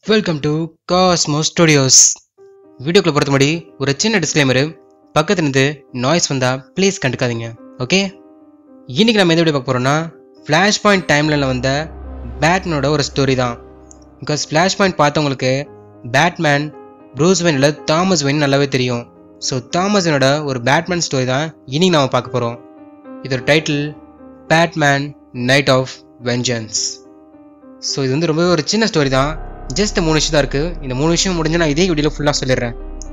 welcome to Cosmo studios வீடியோக்குள்ள பொறுத்த முடி ஒரு சின்ன டிஸ்க்ளைமரு பக்கத்துல இருந்து நாய்ஸ் வந்தா ப்ளீஸ் கண்டுக்காதீங்க ஓகே இன்னைக்கு நம்ம எந்த வீடியோ பார்க்க போறோம்னா ஃப்ளாஷ் பாயிண்ட் டைம்லைனில் வந்த பேட்மேனோட ஒரு ஸ்டோரி தான் பிகாஸ் ஃப்ளாஷ் பாயிண்ட் பார்த்தவங்களுக்கு பேட்மேன் ப்ரூஸ் வெயின் இல்லை தாமஸ் வெயின் நல்லாவே தெரியும் ஸோ தாமஸ் வெயினோட ஒரு பேட்மேன் ஸ்டோரி தான் இன்னைக்கு நாம பார்க்க போகிறோம் இதோட title Batman knight of vengeance so இது வந்து ரொம்பவே ஒரு சின்ன ஸ்டோரி தான் ஜஸ்ட் மூணு விஷயம் தான் இருக்குது இந்த மூணு விஷயம் முடிஞ்சு நான் இதே வீடியோவில் ஃபுல்லாக சொல்லிடுறேன்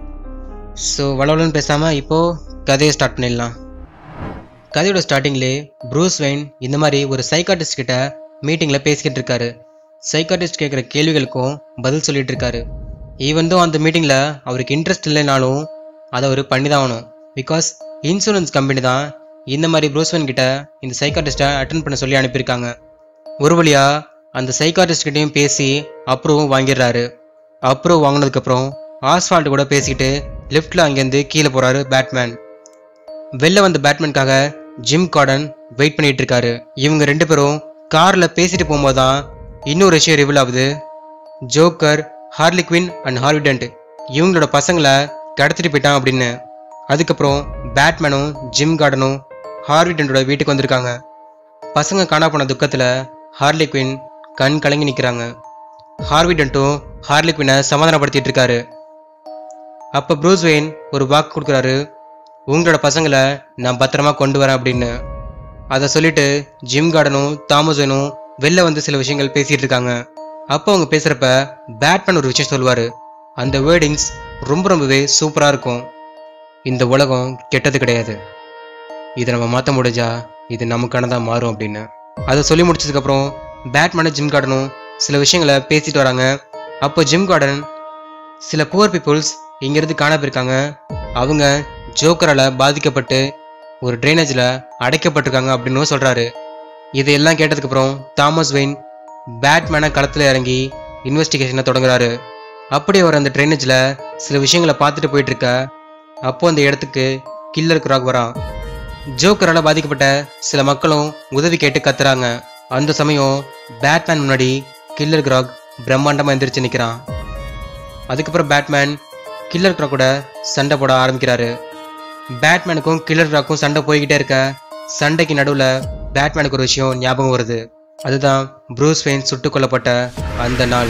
ஸோ வளவலன்னு பேசாமல் இப்போது கதையை ஸ்டார்ட் பண்ணிடலாம் கதையோட ஸ்டார்டிங்லே ப்ரூஸ் வெயின் இந்த மாதிரி ஒரு சைக்காட்டிஸ்ட் கிட்ட மீட்டிங்கில் பேசிக்கிட்டு இருக்காரு சைக்காட்டிஸ்ட் கேட்குற கேள்விகளுக்கும் பதில் சொல்லிட்டு இருக்காரு ஈவன் தான் அந்த மீட்டிங்கில் அவருக்கு இன்ட்ரெஸ்ட் இல்லைனாலும் அதை அவர் பண்ணி தான் ஆகணும் பிகாஸ் இன்சூரன்ஸ் கம்பெனி தான் இந்த மாதிரி ப்ரூஸ் வெயின் கிட்ட இந்த சைக்காட்டிஸ்ட்டை அட்டன் பண்ண சொல்லி அனுப்பியிருக்காங்க ஒரு வழியா அந்த சைக்காட்டிஸ்ட் கிட்டயும் பேசி அப்ரூவும் வாங்கிடுறாரு அப்ரூவ் வாங்கினதுக்கப்புறம் ஆஸ்வால்ட் கூட பேசிக்கிட்டு லிஃப்ட்டில் அங்கேருந்து கீழே போகிறாரு பேட்மேன் வெளில வந்த பேட்மேனுக்காக ஜிம் கார்டன் வெயிட் பண்ணிட்டு இருக்காரு இவங்க ரெண்டு பேரும் காரில் பேசிட்டு போகும்போது தான் இன்னொரு விஷயம் ரிவீல் ஆகுது Joker Harley Quinn and Harvey Dent இவங்களோட பசங்களை கடத்திட்டு போயிட்டான் அப்படின்னு அதுக்கப்புறம் பேட்மேனும் ஜிம் கார்டனும் ஹார்விடன்ட்டோட வீட்டுக்கு வந்திருக்காங்க பசங்க காணா போன துக்கத்தில் ஹார்லி குவின் கண் கலங்கி நிற்கிறாங்க ஹார்விடன்ட்டும் ஹார்லி குவினை சமாதானப்படுத்திட்டு இருக்காரு அப்போ ப்ரூஸ் வெயின் ஒரு வாக்கு கொடுக்குறாரு உங்களோட பசங்களை நான் பத்திரமா கொண்டு வரேன் அப்படின்னு அதை சொல்லிட்டு ஜிம் கார்டனும் தாமஸ் வெயினும் வெளில வந்து சில விஷயங்கள் பேசிட்டு இருக்காங்க அப்போ அவங்க பேசுகிறப்ப பேட்மேன் ஒரு விஷயம் சொல்லுவார் அந்த வேர்டிங்ஸ் ரொம்ப ரொம்பவே சூப்பராக இருக்கும் இந்த உலகம் கெட்டது கிடையாது இதை நம்ம மாற்ற முடிஞ்சா இது நமக்கானதாக மாறும் அப்படின்னு அதை சொல்லி முடிச்சதுக்கப்புறம் பேட்மேனும் ஜிம் கார்டனும் சில விஷயங்களை பேசிட்டு வராங்க அப்போ ஜிம் கார்டன் சில புவர் பீப்புள்ஸ் இங்கேருந்து காண போயிருக்காங்க அவங்க ஜோக்கரால் பாதிக்கப்பட்டு ஒரு ட்ரைனேஜில் அடைக்கப்பட்டிருக்காங்க அப்படின்னு சொல்கிறாரு இதையெல்லாம் கேட்டதுக்கப்புறம் தாமஸ் வெயின் பேட்மேனை களத்தில் இறங்கி இன்வெஸ்டிகேஷனை தொடங்குறாரு அப்படி அவர் அந்த ட்ரைனேஜில் சில விஷயங்களை பார்த்துட்டு போயிட்டு இருக்க அப்போ அந்த இடத்துக்கு கில்லர் கிராக் வரான் ஜோக்கரால் பாதிக்கப்பட்ட சில மக்களும் உதவி கேட்டு கத்துறாங்க அந்த சமயம் பேட்மேன் முன்னாடி கில்லர் கிராக் பிரம்மாண்டமாக எந்திரிச்சு நிற்கிறான் அதுக்கப்புறம் பேட்மேன் கில்லர் கிராக் கூட சண்டை போட ஆரம்பிக்கிறாரு பேட்மேனுக்கும் கில்லர் கிராக்கும் சண்டை போய்கிட்டே இருக்க சண்டைக்கு நடுவில் பேட்மேனுக்கு ஒரு விஷயம் ஞாபகம் வருது அதுதான் ப்ரூஸ் வெயின் சுட்டுக் கொல்லப்பட்ட அந்த நாள்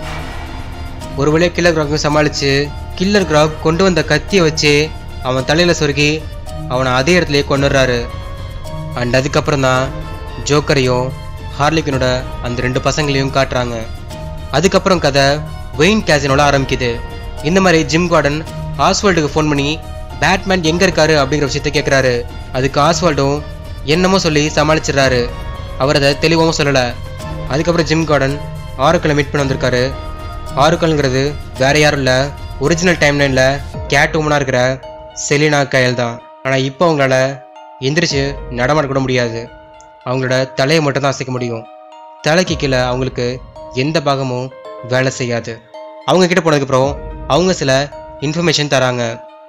ஒரு வழியாக கில்லர் கிராக்கையும் சமாளித்து கில்லர் கிராக் கொண்டு வந்த கத்தியை வச்சு அவன் தலையில் சொருகி அவனை அதே இடத்துலயே கொண்டுடுறாரு அண்ட் அதுக்கப்புறம் தான் ஜோக்கரையும் ஹார்லிக்கனோட அந்த ரெண்டு பசங்களையும் காட்டுறாங்க அதுக்கப்புறம் கதை வெயின் கேசினோட ஆரம்பிக்குது இந்த மாதிரி ஜிம் கார்டன் ஆஸ்வால்டுக்கு ஃபோன் பண்ணி பேட்மேன் எங்கே இருக்காரு அப்படிங்கிற விஷயத்த கேட்குறாரு அதுக்கு ஆஸ்வால்டும் என்னமோ சொல்லி சமாளிச்சிடுறாரு அவர் அதை தெளிவாகவும் சொல்லலை அதுக்கப்புறம் ஜிம் கார்டன் ஆறுக்களை மீட் பண்ண வந்திருக்காரு ஆறுக்கல்ங்கிறது வேற யாரும் இல்லை ஒரிஜினல் டைம்லைனில் கேட் உமனாக இருக்கிற செலினா கயல் தான் ஆனால் இப்போ அவங்களால எந்திரிச்சு நடமாட கூட முடியாது அவங்களோட தலையை மட்டும் தான் அசைக்க முடியும் தலைக்கு கீழே அவங்களுக்கு எந்த பாகமும் வேலை செய்யாது அவங்க கிட்ட போனதுக்கப்புறம் அவங்க சில இன்ஃபர்மேஷன் தராங்க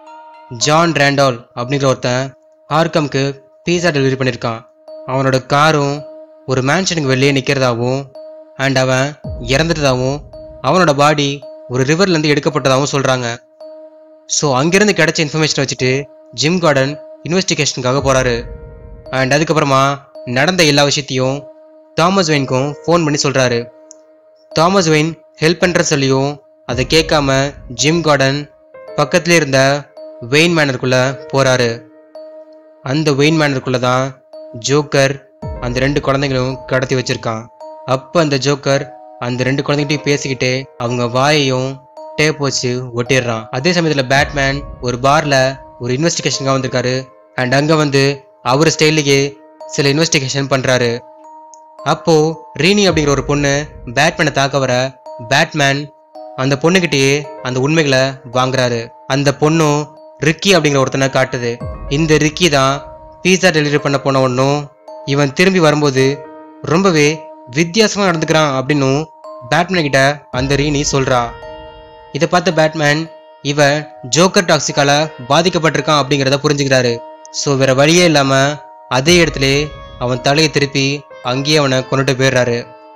ஜான் ரேண்டால் அப்படிங்கிற ஒருத்தன் ஆர்கம்க்கு பீஸா டெலிவரி பண்ணியிருக்கான் அவனோட காரும் ஒரு மேன்ஷனுக்கு வெளியே நிற்கிறதாவும் அண்ட் அவன் இறந்துட்டதாகவும் அவனோட பாடி ஒரு ரிவர்லேருந்து எடுக்கப்பட்டதாகவும் சொல்கிறாங்க ஸோ அங்கேருந்து கிடைச்ச இன்ஃபர்மேஷனை வச்சுட்டு ஜிம் கார்டன் இன்வெஸ்டிகேஷனுக்காக போகிறாரு அண்ட் அதுக்கப்புறமா நடந்த எல்லா விஷயத்தையும் தாமஸ் வெயின்க்கும் ஃபோன் பண்ணி சொல்கிறாரு தாமஸ் வெயின் ஹெல்ப் பண்ணுற சொல்லியும் அதை கேட்காம ஜிம் கார்டன் பக்கத்துல இருந்த வெயின் மேனருக்குள்ளே போகிறாரு அந்த வெயின் மேனருக்குள்ளே தான் ஜோக்கர் அந்த ரெண்டு குழந்தைங்களும் கடத்தி வச்சிருக்கான் அப்போ அந்த ஜோக்கர் அந்த ரெண்டு குழந்தைகிட்டையும் பேசிக்கிட்டே அவங்க வாயையும் டேப் வச்சு ஒட்டிடுறான் அதே சமயத்தில் பேட்மேன் ஒரு பாரில் ஒரு இன்வெஸ்டிகேஷனுக்காக வந்திருக்காரு அண்ட் அங்கே வந்து அவர் ஸ்டைல்லையே சில இன்வெஸ்டிகேஷன் பண்ணுறாரு அப்போ ரீனி அப்படிங்கிற ஒரு பொண்ணு பேட்மேனை தாக்க வர பேட்மேன் அந்த பொண்ணுகிட்டயே அந்த உண்மைகளை வாங்குறாரு அந்த பொண்ணும் ரிக்கி அப்படிங்கிற ஒருத்தனை காட்டுது இந்த ரிக்கி தான் பீஸா டெலிவரி பண்ண போன ஒன்றும் இவன் திரும்பி வரும்போது ரொம்பவே வித்தியாசமா நடந்துக்கிறான் அப்படின்னும் பேட்மேன் கிட்ட அந்த ரீனி சொல்றா இதை பார்த்த பேட்மேன் இவன் ஜோக்கர் டாக்ஸிக்கால பாதிக்கப்பட்டிருக்கான் அப்படிங்கிறத புரிஞ்சுக்கிறாரு ஸோ வேற வழியே இல்லாம அதே இடத்துல அவன் தலையை திருப்பி அங்கேயே அவனை கொண்டுட்டு போயிடுறாரு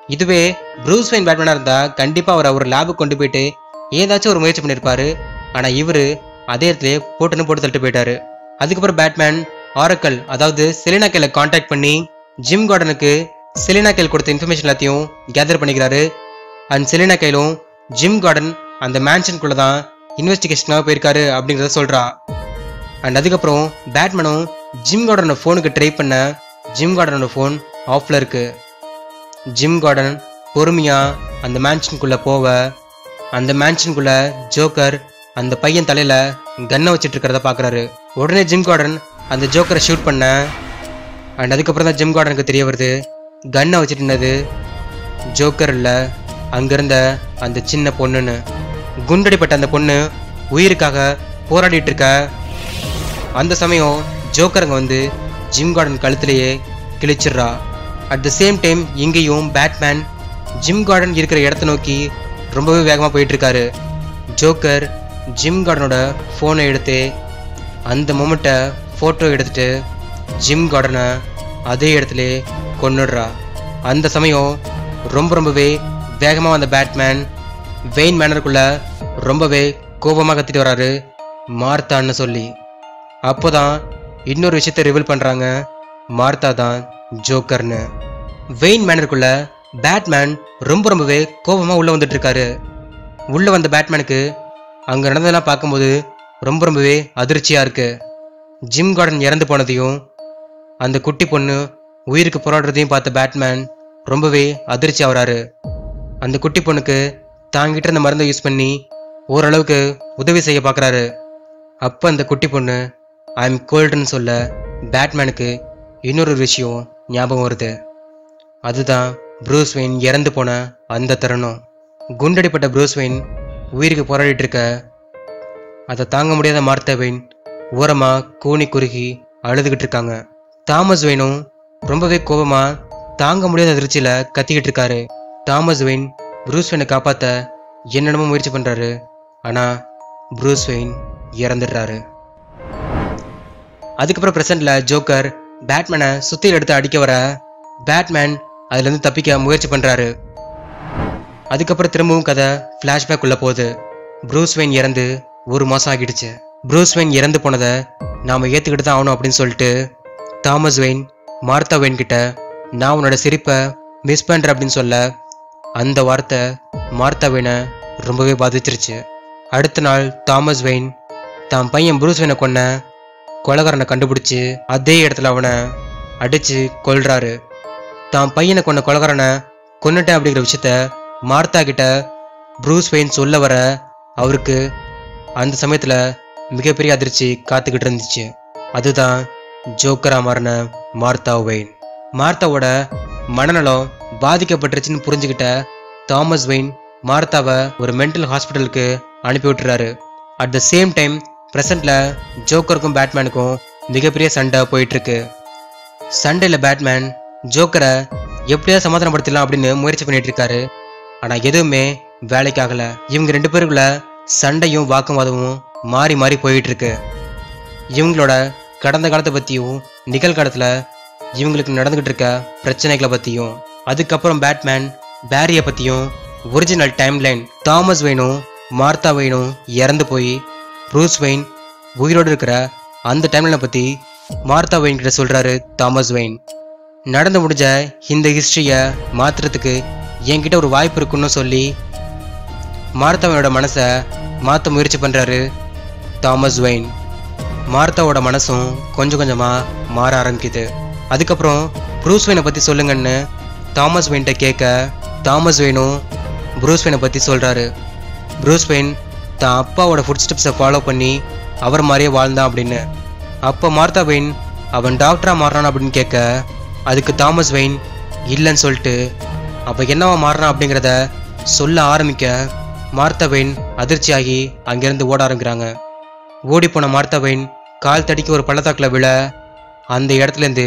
இதுவே ப்ரூஸ் வெயின் பேட்மேனாக இருந்தால் கண்டிப்பாக அவரை ஒரு லேபுக்கு கொண்டு போயிட்டு ஏதாச்சும் ஒரு முயற்சி பண்ணியிருப்பாரு ஆனால் இவர் அதே இடத்துல போட்டுன்னு போட்டு தள்ளிட்டு போயிட்டாரு அதுக்கப்புறம் பேட்மேன் ஆரக்கல் அதாவது செலினா கேல காண்டாக்ட் பண்ணி ஜிம் கார்டனுக்கு செலினா கேல் கொடுத்த இன்ஃபர்மேஷன் எல்லாத்தையும் கேதர் பண்ணிக்கிறாரு அண்ட் செலினா கையிலும் ஜிம் கார்டன் அந்த மேன்ஷனுக்குள்ள தான் இன்வெஸ்டிகேஷனாக போயிருக்காரு அப்படிங்கிறத சொல்றா அண்ட் அதுக்கப்புறம் பேட்மேனும் ஜிம் கார்டனோட ஃபோனுக்கு ட்ரை பண்ண ஜிம் கார்டனோட ஃபோன் ஆஃப்ல இருக்கு ஜிம் கார்டன் பொறுமையா அந்த மேன்ஷனுக்குள்ள போவ அந்த மேன்ஷனுக்குள்ள ஜோக்கர் அந்த பையன் தலையில கன்னை வச்சிட்டு இருக்கிறத பாக்குறாரு உடனே ஜிம் கார்டன் அந்த ஜோக்கரை ஷூட் பண்ண அண்ட் அதுக்கப்புறம் தான் ஜிம் கார்டனுக்கு தெரிய வருது கன்னை வச்சுட்டு இருந்தது ஜோக்கர் இல்ல அங்கிருந்த அந்த சின்ன பொண்ணுன்னு குண்டடிப்பட்ட அந்த பொண்ணு உயிருக்காக போராடிட்டு இருக்க அந்த சமயம் ஜோக்கருங்க வந்து ஜிம் கார்டன் கழுத்திலேயே கிழிச்சிடுறா அட் த சேம் டைம் இங்கேயும் பேட்மேன் ஜிம் கார்டன் இருக்கிற இடத்த நோக்கி ரொம்பவே வேகமாக போயிட்டு இருக்காரு ஜோக்கர் ஜிம் கார்டனோட ஃபோனை எடுத்து அந்த மொமெண்ட்டை ஃபோட்டோ எடுத்துட்டு ஜிம் கார்டனை அதே இடத்துல கொன்னுடுறா அந்த சமயம் ரொம்ப ரொம்பவே வேகமாக வந்த பேட்மேன் வெயின் மேனருக்குள்ள ரொம்பவே கோபமாக கத்திட்டு வராரு மார்த்தான்னு சொல்லி அப்போதான் இன்னொரு விஷயத்தை ரிவீல் பண்றாங்க மார்த்தா தான் ஜோக்கர்னு வெயின் மேனருக்குள்ள பேட்மேன் ரொம்ப ரொம்பவே கோபமா உள்ள வந்துட்டு இருக்காரு உள்ள வந்த பேட்மேனுக்கு அங்க நடந்ததெல்லாம் பார்க்கும்போது ரொம்ப ரொம்பவே அதிர்ச்சியா இருக்கு ஜிம் கார்டன் இறந்து போனதையும் அந்த குட்டி பொண்ணு உயிருக்கு போராடுறதையும் பார்த்த பேட்மேன் ரொம்பவே அதிர்ச்சி ஆகுறாரு அந்த குட்டி பொண்ணுக்கு தாங்கிட்ட இருந்த மருந்தை யூஸ் பண்ணி ஓரளவுக்கு உதவி செய்ய பார்க்குறாரு அப்போ அந்த குட்டி பொண்ணு ஐ எம் கோல்டுன்னு சொல்ல பேட்மேனுக்கு இன்னொரு விஷயம் ஞாபகம் வருது அதுதான் ப்ரூஸ் வெயின் இறந்து போன அந்த தருணம் குண்டடிப்பட்ட ப்ரூஸ் வெயின் உயிருக்கு போராடிட்டு இருக்க அதை தாங்க முடியாத மார்த்தா வெயின் ஓரமா கூனி குறுகி அழுதுகிட்டு இருக்காங்க தாமஸ் வெயினும் ரொம்பவே கோபமா தாங்க முடியாத அதிர்ச்சியில கத்திக்கிட்டு இருக்காரு தாமஸ் வெயின் ப்ரூஸ் வெயினை காப்பாத்த என்னென்னமோ முயற்சி பண்றாரு ஆனா ப்ரூஸ் வெயின் இறந்துடுறாரு அதுக்கப்புறம் பிரசன்ட்ல ஜோக்கர் பேட்மேனை சுத்தியில் எடுத்து அடிக்க வர பேட்மேன் அதுல இருந்து தப்பிக்க முயற்சி பண்றாரு அதுக்கப்புறம் திரும்பவும் கதை ஃப்ளாஷ்பேக் உள்ள போகுது ப்ரூஸ் வெயின் இறந்து ஒரு மாசம் ஆகிடுச்சு ப்ரூஸ் வெயின் இறந்து போனதை நாம ஏத்துக்கிட்டு தான் ஆகணும் அப்படின்னு சொல்லிட்டு தாமஸ் வெயின் மார்த்தா வெயின் கிட்ட நான் உன்னோட சிரிப்பை மிஸ் பண்றேன் அப்படின்னு சொல்ல அந்த வார்த்தை மார்த்தா வெயினை ரொம்பவே பாதிச்சிருச்சு அடுத்த நாள் தாமஸ் வெயின் தான் பையன் ப்ரூஸ் வெயினை கொன்ன கொலகாரனை கண்டுபிடிச்சு அதே இடத்துல அவனை அடிச்சு கொல்றாரு தான் பையனை கொன்ன கொலகாரனை கொன்னுட்டேன் அப்படிங்கிற விஷயத்த மார்த்தா கிட்ட ப்ரூஸ் வெயின் சொல்ல வர அவருக்கு அந்த சமயத்துல மிகப்பெரிய அதிர்ச்சி காத்துக்கிட்டு இருந்துச்சு அதுதான் ஜோக்கரா மாறின மார்த்தா வெயின் மார்த்தாவோட மனநலம் பாதிக்கப்பட்டுருச்சுன்னு புரிஞ்சுக்கிட்ட தாமஸ் வெயின் மார்த்தாவை ஒரு மென்டல் ஹாஸ்பிட்டலுக்கு அனுப்பி விட்டுறாரு அட் த சேம் டைம் பிரசன்ட்ல ஜோக்கருக்கும் பேட்மேனுக்கும் மிகப்பெரிய சண்டை போயிட்டு இருக்கு சண்டையில் பேட்மேன் ஜோக்கரை எப்படியா சமாதானப்படுத்தலாம் அப்படின்னு முயற்சி பண்ணிட்டு இருக்காரு ஆனா எதுவுமே வேலைக்கு ஆகல இவங்க ரெண்டு பேருக்குள்ள சண்டையும் வாக்குவாதமும் மாறி மாறி போயிட்டு இருக்கு இவங்களோட கடந்த காலத்தை பத்தியும் நிகழ்காலத்துல இவங்களுக்கு நடந்துகிட்டு இருக்க பிரச்சனைகளை பத்தியும் அதுக்கப்புறம் பேட்மேன் பேரிய பத்தியும் ஒரிஜினல் டைம்லைன் தாமஸ் வெயினும் மார்த்தா வெயினும் இறந்து போய் ப்ரூஸ் வெயின் உயிரோடு இருக்கிற அந்த டைம்லைனை பத்தி மார்த்தா வெயின் கிட்ட சொல்றாரு தாமஸ் வெயின் நடந்து முடிஞ்ச இந்த ஹிஸ்டரியை மாத்துறதுக்கு என்கிட்ட ஒரு வாய்ப்பு இருக்குன்னு சொல்லி மார்த்தாவோட மனசை மாற்ற முயற்சி பண்றாரு தாமஸ் வெயின் மார்த்தாவோட மனசும் கொஞ்சம் கொஞ்சமா மாற ஆரம்பிக்குது அதுக்கப்புறம் ப்ரூஸ் வெயினை பத்தி சொல்லுங்கன்னு தாமஸ் வெயின்ட்ட கேட்க தாமஸ் வெயினும் ப்ரூஸ் வெயினை பத்தி சொல்றாரு ப்ரூஸ் வெயின் தான் அப்பாவோட ஃபுட் ஸ்டெப்ஸை ஃபாலோ பண்ணி அவர் மாதிரியே வாழ்ந்தான் அப்படின்னு அப்போ மார்த்தா வெயின் அவன் டாக்டரா மாறுறான் அப்படின்னு கேட்க அதுக்கு தாமஸ் வெயின் இல்லைன்னு சொல்லிட்டு அப்போ என்னவா மாறுறான் அப்படிங்கிறத சொல்ல ஆரம்பிக்க மார்த்தா வெயின் அதிர்ச்சியாகி அங்கேருந்து ஓட ஆரம்பிக்கிறாங்க ஓடிப்போன மார்த்தா வெயின் கால் தடிக்க ஒரு பள்ளத்தாக்கில் விழ அந்த இடத்துலேருந்து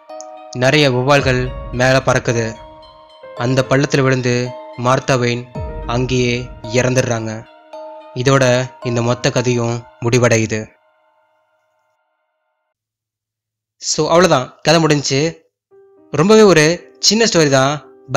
நிறைய வௌவால்கள் மேலே பறக்குது அந்த பள்ளத்தில் விழுந்து மார்த்தா வெயின் அங்கேயே இறந்துடுறாங்க இதோட இந்த மொத்த கதையும் முடிவடையுது ஸோ அவ்வளோதான் கதை முடிஞ்சுச்சு ரொம்பவே ஒரு சின்ன ஸ்டோரி தான் பட்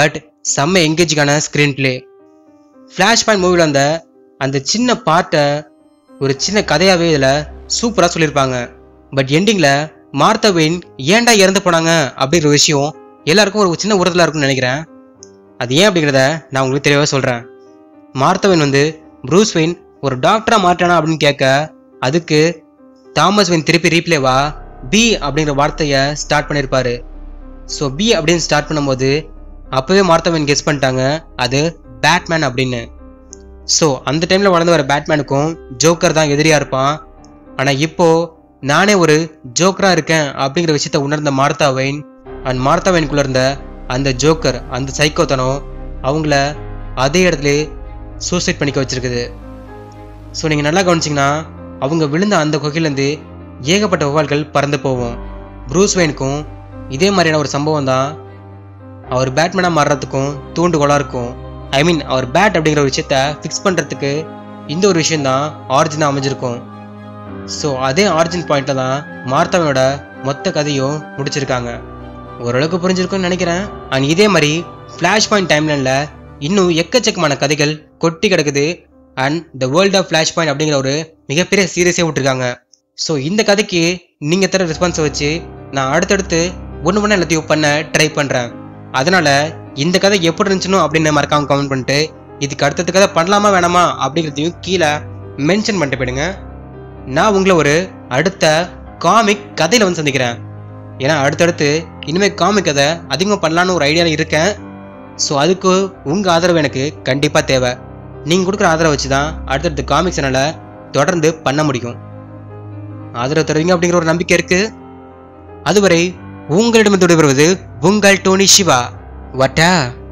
செம்ம எங்கேஜிங்கான ஸ்க்ரீன் பிளே ஃப்ளாஷ் பாயிண்ட் மூவியில் அந்த அந்த சின்ன பார்ட்டை ஒரு சின்ன கதையாகவே இதில் சூப்பராக சொல்லியிருப்பாங்க பட் எண்டிங்கில் மார்த்தவின் ஏன்டா இறந்து போனாங்க அப்படிங்கிற விஷயம் எல்லாருக்கும் ஒரு சின்ன உறுதலாக இருக்கும்னு நினைக்கிறேன் அது ஏன் அப்படிங்கிறத நான் உங்களுக்கு தெளிவாக சொல்கிறேன் மார்த்தவின் வந்து ப்ரூஸ் வெயின் ஒரு டாக்டராக மாற்றானா அப்படின்னு கேட்க அதுக்கு தாமஸ் வெயின் திருப்பி ரீப்ளேவா பி அப்படிங்கிற வார்த்தையை ஸ்டார்ட் பண்ணியிருப்பாரு ஸோ பி அப்படின்னு ஸ்டார்ட் பண்ணும்போது அப்போவே மார்த்தவன் கெஸ் பண்ணிட்டாங்க அது பேட்மேன் அப்படின்னு ஸோ அந்த டைமில் வளர்ந்து வர பேட்மேனுக்கும் ஜோக்கர் தான் எதிரியாக இருப்பான் ஆனால் இப்போ நானே ஒரு ஜோக்கராக இருக்கேன் அப்படிங்கிற விஷயத்த உணர்ந்த மார்த்தா வெயின் அண்ட் மார்த்தா வெயின்குள்ள இருந்த அந்த ஜோக்கர் அந்த சைக்கோத்தனம் அவங்கள அதே இடத்துல சூசைட் பண்ணிக்க வச்சிருக்குது ஸோ நீங்கள் நல்லா கவனிச்சிங்கன்னா அவங்க விழுந்த அந்த குகையிலேருந்து ஏகப்பட்ட வவ்வால்கள் பறந்து போவோம் ப்ரூஸ் வெயினுக்கும் இதே மாதிரியான ஒரு சம்பவம் தான் அவர் பேட்மேனாக மாறுறதுக்கும் தூண்டுகோலாக இருக்கும் ஐ மீன் அவர் பேட் அப்படிங்கிற ஒரு விஷயத்த ஃபிக்ஸ் பண்ணுறதுக்கு இந்த ஒரு விஷயம் தான் ஆரிஜினாக அமைஞ்சிருக்கும் ஸோ அதே ஆரிஜின் பாயிண்ட்டில் தான் மார்த்தாவனோட மொத்த கதையும் முடிச்சிருக்காங்க ஓரளவுக்கு புரிஞ்சிருக்கும்னு நினைக்கிறேன் அண்ட் இதே மாதிரி ஃப்ளாஷ் பாயிண்ட் டைம்லைனில் இன்னும் எக்கச்சக்கமான கதைகள் கொட்டி கிடக்குது and the world of flash point அப்படிங்கிற ஒரு மிகப்பெரிய சீரியஸே விட்டுருக்காங்க ஸோ இந்த கதைக்கு நீங்கள் தர ரெஸ்பான்ஸை வச்சு நான் அடுத்தடுத்து ஒன்று ஒன்று எல்லாத்தையும் பண்ண ட்ரை பண்ணுறேன் அதனால இந்த கதை எப்படி இருந்துச்சுனோ அப்படின்னு மறக்காம கமெண்ட் பண்ணிட்டு இதுக்கு அடுத்தது கதை பண்ணலாமா வேணாமா அப்படிங்கிறதையும் கீழே மென்ஷன் பண்ணிட்டு போயிடுங்க நான் உங்களை ஒரு அடுத்த காமிக் கதையில் வந்து சந்திக்கிறேன் ஏன்னா அடுத்தடுத்து இனிமேல் காமிக் கதை அதிகமாக பண்ணலான்னு ஒரு ஐடியாவில் இருக்கேன் ஸோ அதுக்கு உங்கள் ஆதரவு எனக்கு கண்டிப்பாக தேவை நீங்கள் கொடுக்குற ஆதரவை வச்சு தான் அடுத்தடுத்த காமிக் சேனலை தொடர்ந்து பண்ண முடியும் ஆதரவு தருவீங்க அப்படிங்கிற ஒரு நம்பிக்கை இருக்கு அதுவரை உங்களிடமிருந்து விடைபெறுவது உங்கள் டோனி சிவா வட்டா